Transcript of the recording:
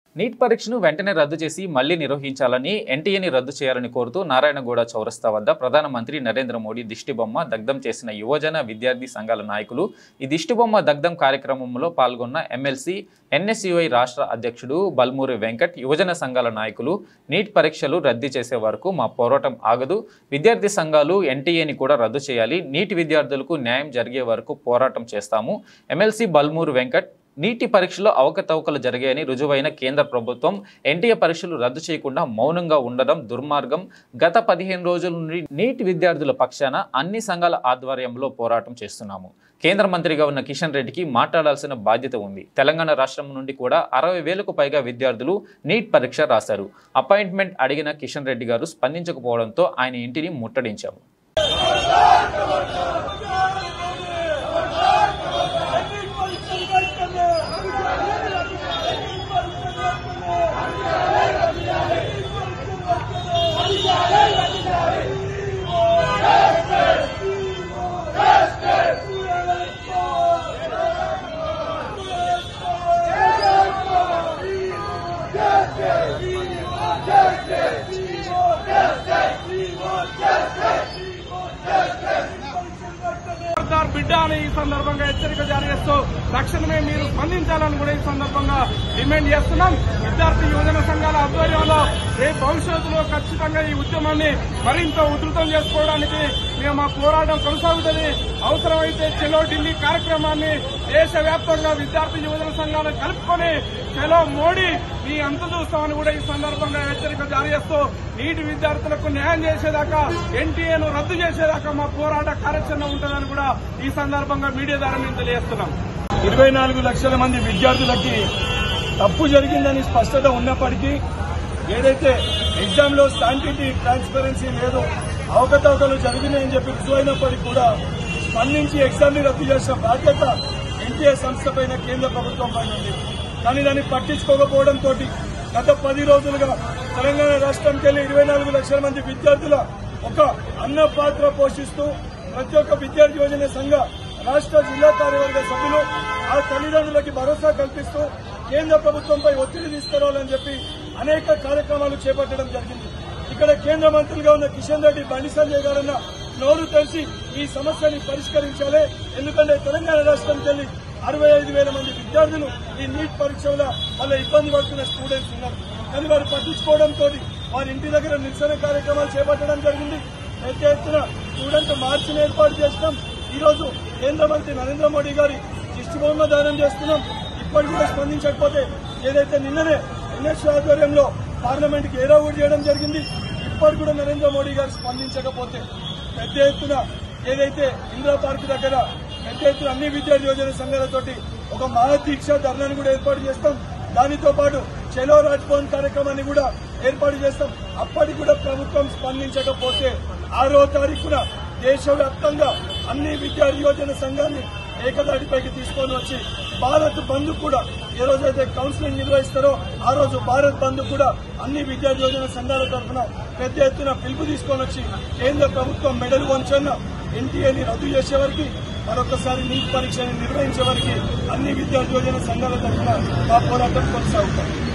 neat పరీక్షను వెంటనే రద్దు చేసి మళ్లీ నిర్వహించాలని ఎన్టీఏని రద్దు చేయాలని కోరుతూ నారాయణగూడ చౌరస్తా వద్ద ప్రధానమంత్రి నరేంద్ర మోడీ దిష్టిబొమ్మ దగ్ధం చేసిన యువజన విద్యార్థి సంఘాల నాయకులు ఈ దిష్టిబొమ్మ దగ్ధం కార్యక్రమంలో పాల్గొన్న ఎమ్మెల్సీ ఎన్ఎస్యుఐ రాష్ట్ర అధ్యక్షుడు బల్మూరి వెంకట్ యువజన సంఘాల నాయకులు నీట్ పరీక్షలు రద్దు చేసే వరకు మా పోరాటం ఆగదు విద్యార్థి సంఘాలు ఎన్టీఏని కూడా రద్దు చేయాలి నీటి విద్యార్థులకు న్యాయం జరిగే వరకు పోరాటం చేస్తాము ఎమ్మెల్సీ బల్మూరు వెంకట్ నీటి పరీక్షలో అవకతవకలు జరిగాయని రుజువైన కేంద్ర ప్రభుత్వం ఎన్టీఏ పరీక్షలు రద్దు చేయకుండా మౌనంగా ఉండడం దుర్మార్గం గత పదిహేను రోజుల నుండి నీటి విద్యార్థుల పక్షాన అన్ని సంఘాల ఆధ్వర్యంలో పోరాటం చేస్తున్నాము కేంద్ర మంత్రిగా ఉన్న కిషన్ రెడ్డికి మాట్లాడాల్సిన బాధ్యత ఉంది తెలంగాణ రాష్ట్రం నుండి కూడా అరవై వేలకు పైగా విద్యార్థులు నీట్ పరీక్ష రాశారు అపాయింట్మెంట్ అడిగిన కిషన్ రెడ్డి గారు స్పందించకపోవడంతో ఆయన ఇంటిని ముట్టడించాము సర్దార్ బిడ్డ అని ఈ సందర్భంగా హెచ్చరిక జారీ చేస్తూ తక్షణమే మీరు స్పందించాలని కూడా ఈ సందర్భంగా డిమాండ్ చేస్తున్నాం విద్యార్థి యువజన సంఘాల ఆధ్వర్యంలో రేపు భవిష్యత్తులో ఖచ్చితంగా ఈ ఉద్యమాన్ని మరింత ఉధృతం చేసుకోవడానికి మేము మా పోరాటం కొనసాగుతుంది అవసరమైతే చెలో ఢిల్లీ కార్యక్రమాన్ని దేశవ్యాప్తంగా విద్యార్థి యువజన సంఘాలను కలుపుకొని చెలో మోడీ మీ అంత చూస్తామని కూడా ఈ సందర్భంగా హెచ్చరిక జారీ చేస్తూ నీటి విద్యార్థులకు న్యాయం చేసేదాకా ఎన్టీఏను రద్దు చేసేదాకా మా పోరాట కార్యాచరణ ఉంటుందని కూడా ఈ సందర్భంగా మీడియా ద్వారా మేము తెలియజేస్తున్నాం ఇరవై నాలుగు లక్షల మంది విద్యార్థులకి తప్పు జరిగిందని స్పష్టత ఉన్నప్పటికీ ఏదైతే ఎగ్జామ్ లో సైంటిఫిక్ ట్రాన్స్పరెన్సీ లేదు అవకతవకలు జరిగినాయని చెప్పి రుజువైనప్పటికీ కూడా స్పందించి ఎగ్జామ్ ని రద్దు చేసిన బాధ్యత ఎన్టీఏ సంస్థ పైన కేంద్ర ప్రభుత్వం పైన ఉంది కానీ దాన్ని పట్టించుకోకపోవడంతో గత పది రోజులుగా తెలంగాణ రాష్ట్రంకి వెళ్లి ఇరవై నాలుగు లక్షల మంది విద్యార్థుల ఒక అన్న పాత్ర పోషిస్తూ ప్రతి ఒక్క విద్యార్థి యోజన సంఘ రాష్ట్ర జిల్లా కార్యవర్గ సభ్యులు ఆ తల్లిదండ్రులకి భరోసా కల్పిస్తూ కేంద్ర ప్రభుత్వంపై ఒత్తిడి తీసుకురావాలని చెప్పి అనేక కార్యక్రమాలు చేపట్టడం జరిగింది ఇక్కడ కేంద్ర మంత్రులుగా ఉన్న కిషన్ రెడ్డి బండి సంజయ్ గారన్న నోరు తెలిసి ఈ సమస్యని పరిష్కరించాలి ఎందుకంటే తెలంగాణ రాష్ట్రంకి వెళ్లి అరవై ఐదు వేల మంది విద్యార్థులు ఈ నీట్ పరీక్షల వల్ల ఇబ్బంది పడుతున్న స్టూడెంట్స్ ఉన్నారు కానీ వారు పట్టించుకోవడంతో వారి ఇంటి దగ్గర నిరసన కార్యక్రమాలు చేపట్టడం జరిగింది పెద్ద ఎత్తున స్టూడెంట్ మార్చిని ఏర్పాటు చేసినాం ఈ రోజు కేంద్ర మంత్రి నరేంద్ర మోడీ గారి దిష్టిబొమ్మ దానం చేస్తున్నాం ఇప్పటికి కూడా స్పందించకపోతే ఏదైతే నిన్ననే ఎన్ఎస్ ఆధ్వర్యంలో పార్లమెంట్ కి ఏరో కూడా చేయడం జరిగింది ఇప్పటికి కూడా నరేంద్ర మోడీ గారు స్పందించకపోతే పెద్ద ఎత్తున ఏదైతే ఇందిరా పార్క్ దగ్గర పెద్ద ఎత్తున అన్ని విద్యార్థి యోజన సంఘాలతోటి ఒక మహాదీక్ష ధర్నాన్ని కూడా ఏర్పాటు చేస్తాం దానితో పాటు చెలో రాజ్భవన్ కార్యక్రమాన్ని కూడా ఏర్పాటు చేస్తాం అప్పటికి కూడా ప్రభుత్వం స్పందించకపోతే ఆరో తారీఖున దేశవ్యాప్తంగా అన్ని విద్యార్థి యోజన సంఘాన్ని ఏకదాటిపైకి తీసుకొని వచ్చి భారత్ బంద్ కూడా ఏ రోజైతే కౌన్సిలింగ్ నిర్వహిస్తారో ఆ రోజు భారత్ బంద్ కూడా అన్ని విద్యార్థి యోజన సంఘాల తరఫున పెద్ద ఎత్తున పిలుపు తీసుకొని వచ్చి కేంద్ర ప్రభుత్వం మెడల్ వంచన్న ఎన్టీఏని రద్దు చేసే వరకు మరొకసారి నీట్ పరీక్షని నిర్వహించే వరకు అన్ని విద్యార్థి యోజన సంఘాల తరఫున మా పోరాటం కొనసాగుతాం